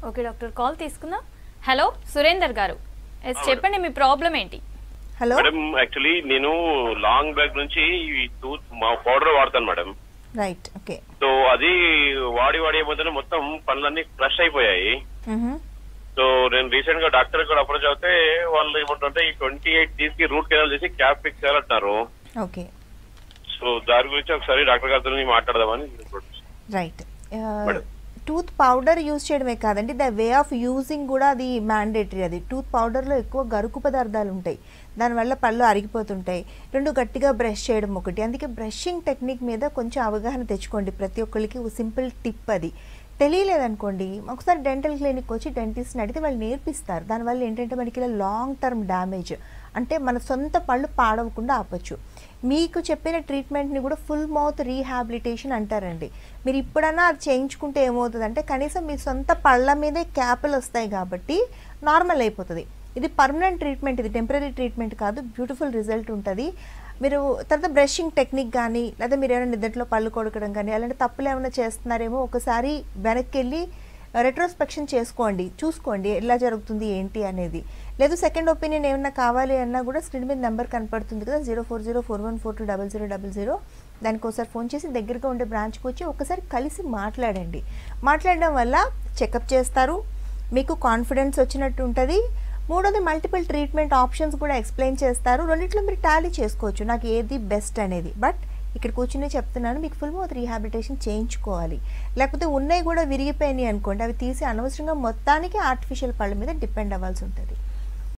Okay doctor call తీసుకుందాం hello Surender garu yes చెప్పండి మీ ప్రాబ్లం ఏంటి హలో మేడం యాక్చువల్లీ నేను లాంగ్ బ్యాక్ నుంచి ఈ టూత్ మా పౌడర్ వాడతాను మేడం రైట్ ఓకే సో అది వాడి వాడి ఏమవుతుందో మొత్తం పనులన్నీ ఫ్రెష్ అయిపోయాయి సో నేను రీసెంట్ గా డాక్టర్ కూడా అప్రోచ్ అవుతే వాళ్ళు ఏమంటుంటే ఈ ట్వంటీ ఎయిట్ డేస్ కి రూట్ కెనాల్ చేసి క్యాప్ ఫిక్స్ చేయాలంటున్నారు ఓకే సో దాని గురించి ఒకసారి డాక్టర్ గారితో మాట్లాడదామని right Madam. Tooth powder use చేయడమే కాదండి ద వే ఆఫ్ యూజింగ్ కూడా అది మ్యాండేటరీ అది టూత్ పౌడర్లో ఎక్కువ గరుకు పదార్థాలు ఉంటాయి దానివల్ల పళ్ళు అరిగిపోతుంటాయి రెండు గట్టిగా బ్రష్ చేయడం ఒకటి అందుకే బ్రషింగ్ టెక్నిక్ మీద కొంచెం అవగాహన తెచ్చుకోండి ప్రతి ఒక్కరికి సింపుల్ టిప్ అది తెలియలేదనుకోండి ఒకసారి డెంటల్ క్లినిక్ వచ్చి డెంటిస్ట్ని అడిగితే వాళ్ళు నేర్పిస్తారు దానివల్ల ఏంటంటే మనకి ఇలా లాంగ్ టర్మ్ డ్యామేజ్ అంటే మన సొంత పళ్ళు పాడవకుండా ఆపచ్చు మీకు చెప్పిన ట్రీట్మెంట్ని కూడా ఫుల్ మౌత్ రీహాబిలిటేషన్ అంటారండి మీరు ఇప్పుడన్నా అది చేయించుకుంటే ఏమవుతుందంటే కనీసం మీ సొంత పళ్ళ మీదే క్యాపులు వస్తాయి కాబట్టి నార్మల్ అయిపోతుంది ఇది పర్మనెంట్ ట్రీట్మెంట్ ఇది టెంపరీ ట్రీట్మెంట్ కాదు బ్యూటిఫుల్ రిజల్ట్ ఉంటుంది మీరు తర్వాత బ్రషింగ్ టెక్నిక్ కానీ లేదా మీరు ఏమైనా నిద్రలో పళ్ళు కొడకడం కానీ అలాంటి తప్పులు ఏమైనా చేస్తున్నారేమో ఒకసారి వెనక్కి వెళ్ళి రెట్రోస్పెక్షన్ చేసుకోండి చూసుకోండి ఎలా జరుగుతుంది ఏంటి అనేది లేదు సెకండ్ ఒపీనియన్ ఏమన్నా కావాలి అన్నా కూడా స్క్రీన్ మీద నెంబర్ కనపడుతుంది కదా zero four zero four one four two double zero double zero దానికి ఒకసారి ఫోన్ చేసి దగ్గరగా ఉండే బ్రాంచ్కి వచ్చి ఒకసారి కలిసి మాట్లాడండి మాట్లాడడం వల్ల చెకప్ చేస్తారు మీకు కాన్ఫిడెన్స్ వచ్చినట్టు ఉంటుంది మూడోది మల్టిపుల్ ట్రీట్మెంట్ ఆప్షన్స్ కూడా ఎక్స్ప్లెయిన్ చేస్తారు రెండిట్లో మీరు టాలీ చేసుకోవచ్చు నాకు ఏది బెస్ట్ అనేది బట్ ఇక్కడ కూర్చుని చెప్తున్నాను మీకు ఫుల్ మౌత్ రీహాబిలిటేషన్ చేయించుకోవాలి లేకపోతే ఉన్నాయి కూడా విరిగిపోయినాయి అనుకోండి అవి తీసి అనవసరంగా మొత్తానికి ఆర్టిఫిషియల్ పళ్ళ మీద డిపెండ్ అవ్వాల్సి ఉంటుంది